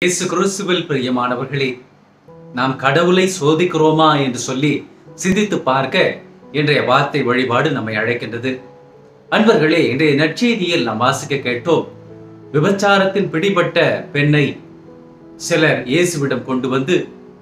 இயேசு கிறிஸ்துவில் பிரியமானவர்களே நாம் கடவுளை சோதிக்கிறோமா என்று சொல்லி சிந்தித்து பார்க்க இன்றைய வார்த்தை வழிபாடு நம்மை அழைக்கின்றது அன்பர்களே இன்றைய நற்செய்தியில் நாம் வாசிக்க கேட்டோம் விபச்சாரத்தில் பிடிபட்ட பெண்ணை சிலர் இயேசுவிடம் கொண்டு வந்து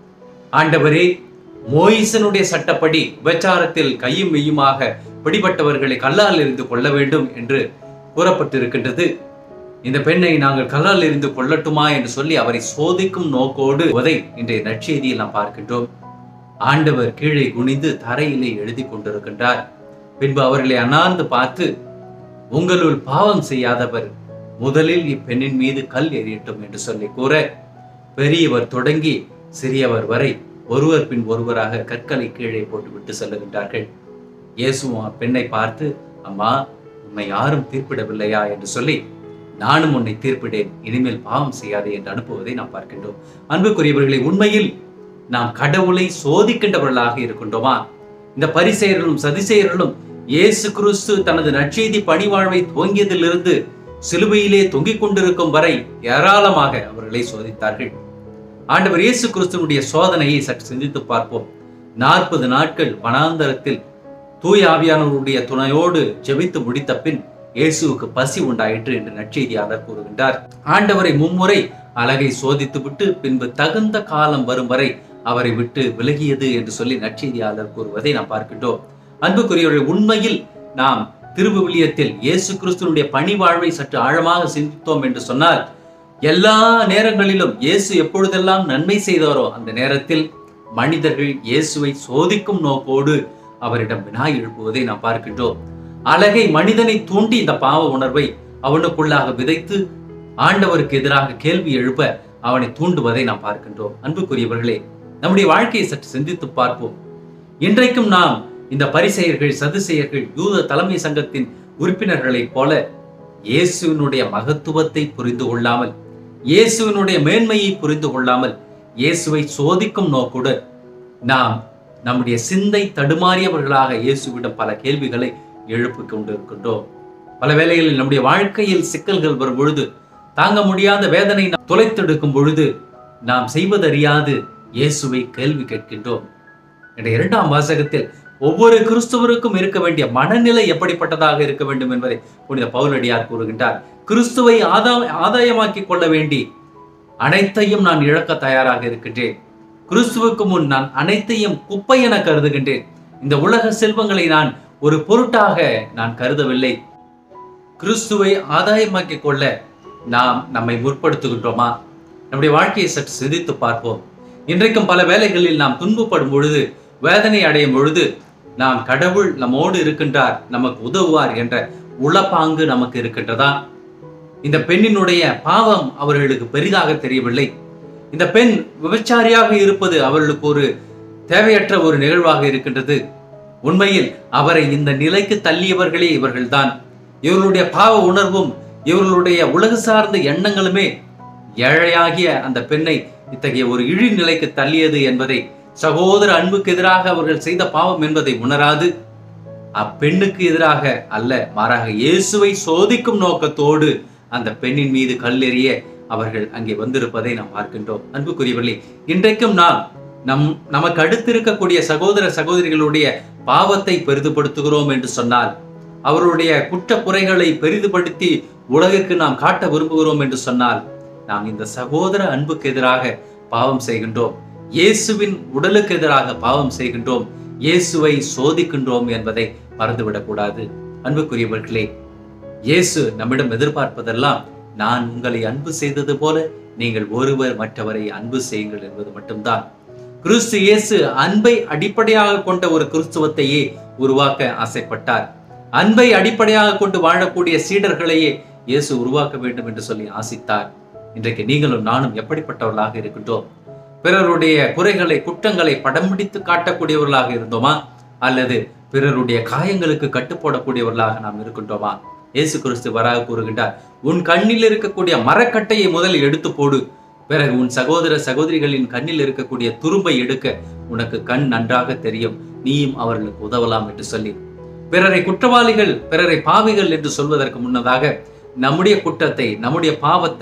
ஆண்டவரே மோயிசனுடைய சட்டப்படி விபச்சாரத்தில் கையும் மெய்யுமாக பிடிபட்டவர்களை கல்லால் எறிந்து கொள்ள வேண்டும் என்று கூறப்பட்டிருக்கின்றது இந்த பெண்ணை நாங்கள் கல்லால் எறிந்து கொள்ளட்டுமா என்று சொல்லி அவரை சோதிக்கும் நோக்கோடு உதை இன்றைய நற்செய்தியில் நாம் பார்க்கின்றோம் ஆண்டவர் கீழே குனிந்து தரையிலே எழுதி கொண்டிருக்கின்றார் பின்பு அவர்களை அண்ணாந்து பார்த்து உங்களுள் பாவம் செய்யாதவர் முதலில் இப்பெண்ணின் மீது கல் எறியட்டும் என்று சொல்லி கூற பெரியவர் தொடங்கி சிறியவர் வரை ஒருவர் பின் ஒருவராக கற்களை கீழே போட்டு விட்டு செல்லுகின்றார்கள் இயேசுவும் அப்பெண்ணை பார்த்து அம்மா உன்னை யாரும் தீர்ப்பிடவில்லையா என்று சொல்லி நானும் உன்னை தீர்ப்பிடேன் இனிமேல் பாவம் செய்யாதே என்று அனுப்புவதை நாம் பார்க்கின்றோம் அன்புக்குரியவர்களை உண்மையில் நாம் கடவுளை சோதிக்கின்றவர்களாக இருக்கின்றோமா இந்த பரிசெயர்களும் சதிசெயர்களும் இயேசு கிறிஸ்து தனது நற்செய்தி பணிவாழ்வை துவங்கியதிலிருந்து சிலுவையிலே தொங்கிக் கொண்டிருக்கும் வரை ஏராளமாக அவர்களை சோதித்தார்கள் ஆண்டவர் இயேசு கிறிஸ்துவனுடைய சோதனையை சற்று சிந்தித்து பார்ப்போம் நாற்பது நாட்கள் வனாந்தரத்தில் தூய ஆவியானவருடைய துணையோடு ஜெபித்து முடித்த பின் இயேசுவுக்கு பசி உண்டாயிற்று என்று நற்செய்தியாளர் கூறுகின்றார் ஆண்டவரை மும்முறை அழகை சோதித்து விட்டு பின்பு தகுந்த காலம் வரும் வரை அவரை விட்டு விலகியது என்று சொல்லி நற்செய்தியாளர் கூறுவதை நாம் பார்க்கின்றோம் அன்புக்குரியவர்கள் உண்மையில் நாம் திருவிவிலியத்தில் இயேசு கிறிஸ்துவனுடைய பணி வாழ்வை சற்று ஆழமாக சிந்தித்தோம் என்று சொன்னால் எல்லா நேரங்களிலும் இயேசு எப்பொழுதெல்லாம் நன்மை செய்தாரோ அந்த நேரத்தில் மனிதர்கள் இயேசுவை சோதிக்கும் நோக்கோடு அவரிடம் வினா எழுப்புவதை நாம் பார்க்கின்றோம் அழகை மனிதனை தூண்டி இந்த பாவ உணர்வை அவனுக்குள்ளாக விதைத்து ஆண்டவருக்கு எதிராக கேள்வி எழுப்ப அவனை தூண்டுவதை நாம் பார்க்கின்றோம் அன்புக்குரியவர்களே நம்முடைய வாழ்க்கையை சற்று சிந்தித்து பார்ப்போம் இன்றைக்கும் நாம் இந்த பரிசெயர்கள் சதுசெயர்கள் யூத தலைமை சங்கத்தின் உறுப்பினர்களைப் போல இயேசுவினுடைய மகத்துவத்தை புரிந்து கொள்ளாமல் இயேசுவினுடைய மேன்மையை புரிந்து கொள்ளாமல் இயேசுவை சோதிக்கும் நோக்குடு நாம் நம்முடைய சிந்தை தடுமாறியவர்களாக இயேசுவிடம் பல கேள்விகளை எழுப்பிக் கொண்டிருக்கின்றோம் பல வேளைகளில் நம்முடைய வாழ்க்கையில் சிக்கல்கள் வரும் பொழுது தாங்க முடியாத வேதனை நாம் தொலைத்தெடுக்கும் பொழுது நாம் செய்வதறியாது இயேசுவை கேள்வி கேட்கின்றோம் என்ற இரண்டாம் வாசகத்தில் ஒவ்வொரு கிறிஸ்துவருக்கும் இருக்க வேண்டிய மனநிலை எப்படிப்பட்டதாக இருக்க வேண்டும் என்பதை புனித பவுலடியார் கூறுகின்றார் கிறிஸ்துவை ஆதா ஆதாயமாக்கி கொள்ள வேண்டி அனைத்தையும் நான் இழக்க தயாராக இருக்கின்றேன் கிறிஸ்துவுக்கு முன் நான் அனைத்தையும் குப்பை என கருதுகின்றேன் இந்த உலக செல்வங்களை நான் ஒரு பொருட்டாக நான் கருதவில்லை கிறிஸ்துவை ஆதாயமாக்கி கொள்ள நாம் நம்மை முற்படுத்துகின்றோமா நம்முடைய வாழ்க்கையை சற்று சிந்தித்து பார்ப்போம் இன்றைக்கும் பல வேளைகளில் நாம் துன்பப்படும் பொழுது வேதனை அடையும் பொழுது நாம் கடவுள் நம்மோடு இருக்கின்றார் நமக்கு உதவுவார் என்ற உளப்பாங்கு நமக்கு இருக்கின்றதா இந்த பெண்ணினுடைய பாவம் அவர்களுக்கு பெரிதாக தெரியவில்லை இந்த பெண் விபச்சாரியாக இருப்பது அவர்களுக்கு ஒரு தேவையற்ற ஒரு நிகழ்வாக இருக்கின்றது உண்மையில் அவரை இந்த நிலைக்கு தள்ளியவர்களே இவர்கள்தான் இவர்களுடைய பாவ உணர்வும் இவர்களுடைய உலக சார்ந்த எண்ணங்களுமே ஏழையாகிய அந்த பெண்ணை இத்தகைய ஒரு இழி நிலைக்கு தள்ளியது என்பதை சகோதர அன்புக்கு எதிராக அவர்கள் செய்த பாவம் என்பதை உணராது அப்பெண்ணுக்கு எதிராக அல்ல மாறாக இயேசுவை சோதிக்கும் நோக்கத்தோடு அந்த பெண்ணின் மீது கல்லெறிய அவர்கள் அங்கே வந்திருப்பதை நாம் பார்க்கின்றோம் அன்புக்குரியவர்களே இன்றைக்கும் நாம் நம் நமக்கு அடுத்து இருக்கக்கூடிய சகோதர சகோதரிகளுடைய பாவத்தை பெரிதுபடுத்துகிறோம் என்று சொன்னால் அவருடைய குற்ற குறைகளை பெரிதுபடுத்தி உலகிற்கு நாம் காட்ட விரும்புகிறோம் என்று சொன்னால் நாம் இந்த சகோதர அன்புக்கு எதிராக பாவம் செய்கின்றோம் இயேசுவின் உடலுக்கு எதிராக பாவம் செய்கின்றோம் இயேசுவை சோதிக்கின்றோம் என்பதை மறந்துவிடக்கூடாது அன்புக்குரியவர்களே இயேசு நம்மிடம் எதிர்பார்ப்பதெல்லாம் நான் உங்களை அன்பு செய்தது போல நீங்கள் ஒருவர் மற்றவரை அன்பு செய்யுங்கள் என்பது மட்டும்தான் கிறிஸ்து இயேசு அன்பை அடிப்படையாக கொண்ட ஒரு கிறிஸ்துவத்தையே உருவாக்க ஆசைப்பட்டார் அன்பை அடிப்படையாக கொண்டு வாழக்கூடிய சீடர்களையே இயேசு உருவாக்க வேண்டும் என்று சொல்லி ஆசித்தார் இன்றைக்கு நீங்களும் நானும் எப்படிப்பட்டவர்களாக இருக்கின்றோம் பிறருடைய குறைகளை குற்றங்களை படம் பிடித்து காட்டக்கூடியவர்களாக இருந்தோமா அல்லது பிறருடைய காயங்களுக்கு கட்டுப்போடக்கூடியவர்களாக நாம் இருக்கின்றோமா இயேசு கிறிஸ்து வராக கூறுகின்றார் உன் கண்ணில் இருக்கக்கூடிய மரக்கட்டையை முதலில் எடுத்து போடு பிறகு உன் சகோதர சகோதரிகளின் கண்ணில் இருக்கக்கூடிய துரும்பை எடுக்க உனக்கு கண் நன்றாக தெரியும் நீயும் அவர்களுக்கு உதவலாம் என்று சொல்லி பிறரை குற்றவாளிகள் பிறரை பாவிகள் என்று சொல்வதற்கு முன்னதாக நம்முடைய குற்றத்தை நம்முடைய பாவத்தை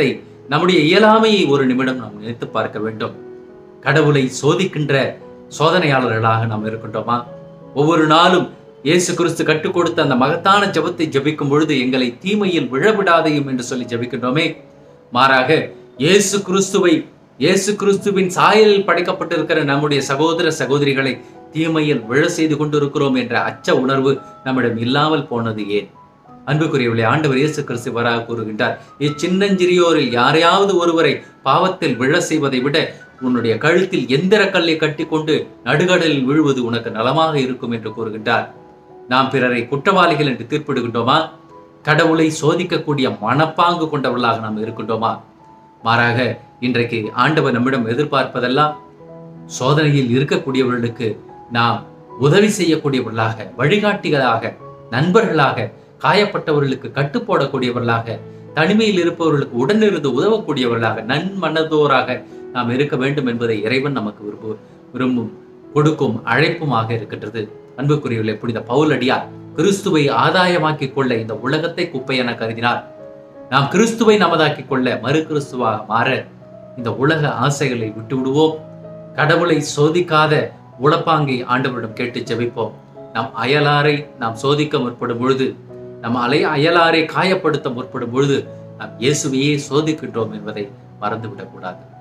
நம்முடைய இயலாமையை ஒரு நிமிடம் நாம் நினைத்து பார்க்க வேண்டும் கடவுளை சோதிக்கின்ற சோதனையாளர்களாக நாம் இருக்கின்றோமா ஒவ்வொரு நாளும் இயேசு கிறிஸ்து கற்றுக் கொடுத்த அந்த மகத்தான ஜெபத்தை ஜெபிக்கும் பொழுது எங்களை தீமையில் விழவிடாதையும் என்று சொல்லி ஜெபிக்கின்றோமே மாறாக இயேசு கிறிஸ்துவை இயேசு கிறிஸ்துவின் சாயலில் படைக்கப்பட்டிருக்கிற நம்முடைய சகோதர சகோதரிகளை தீமையில் விழ செய்து கொண்டிருக்கிறோம் என்ற அச்ச உணர்வு நம்மிடம் இல்லாமல் போனது ஏன் அன்புக்குரியவர்களே ஆண்டவர் இயேசு கிறிஸ்து வராக கூறுகின்றார் இச்சின்னஞ்சிறியோரில் யாரையாவது ஒருவரை பாவத்தில் விழ செய்வதை விட உன்னுடைய கழுத்தில் எந்திர கல்லை கட்டிக்கொண்டு நடுகடலில் விழுவது உனக்கு நலமாக இருக்கும் என்று கூறுகின்றார் நாம் பிறரை குற்றவாளிகள் என்று தீர்ப்பிடுகின்றோமா கடவுளை சோதிக்கக்கூடிய மனப்பாங்கு கொண்டவர்களாக நாம் இருக்கின்றோமா மாறாக இன்றைக்கு ஆண்டவர் நம்மிடம் எதிர்பார்ப்பதெல்லாம் சோதனையில் இருக்கக்கூடியவர்களுக்கு நாம் உதவி செய்யக்கூடியவர்களாக வழிகாட்டிகளாக நண்பர்களாக காயப்பட்டவர்களுக்கு கட்டுப்போடக்கூடியவர்களாக தனிமையில் இருப்பவர்களுக்கு உடனிருந்து உதவக்கூடியவர்களாக நன்மனதோராக நாம் இருக்க வேண்டும் என்பதை இறைவன் நமக்கு விரும்பு விரும்பும் கொடுக்கும் அழைப்புமாக இருக்கின்றது அன்புக்குரியவர்களே புனித பவுலடியார் கிறிஸ்துவை ஆதாயமாக்கிக் கொள்ள இந்த உலகத்தை குப்பை என கருதினார் நாம் கிறிஸ்துவை நமதாக்கிக் கொள்ள மறு கிறிஸ்துவாக மாற இந்த உலக ஆசைகளை விட்டு விடுவோம் கடவுளை சோதிக்காத உளப்பாங்கை ஆண்டவரிடம் கேட்டு ஜெபிப்போம் நம் அயலாரை நாம் சோதிக்க முற்படும் பொழுது நம் அலை அயலாரை காயப்படுத்த முற்படும் பொழுது நாம் இயேசுவையே சோதிக்கின்றோம் என்பதை மறந்துவிடக் கூடாது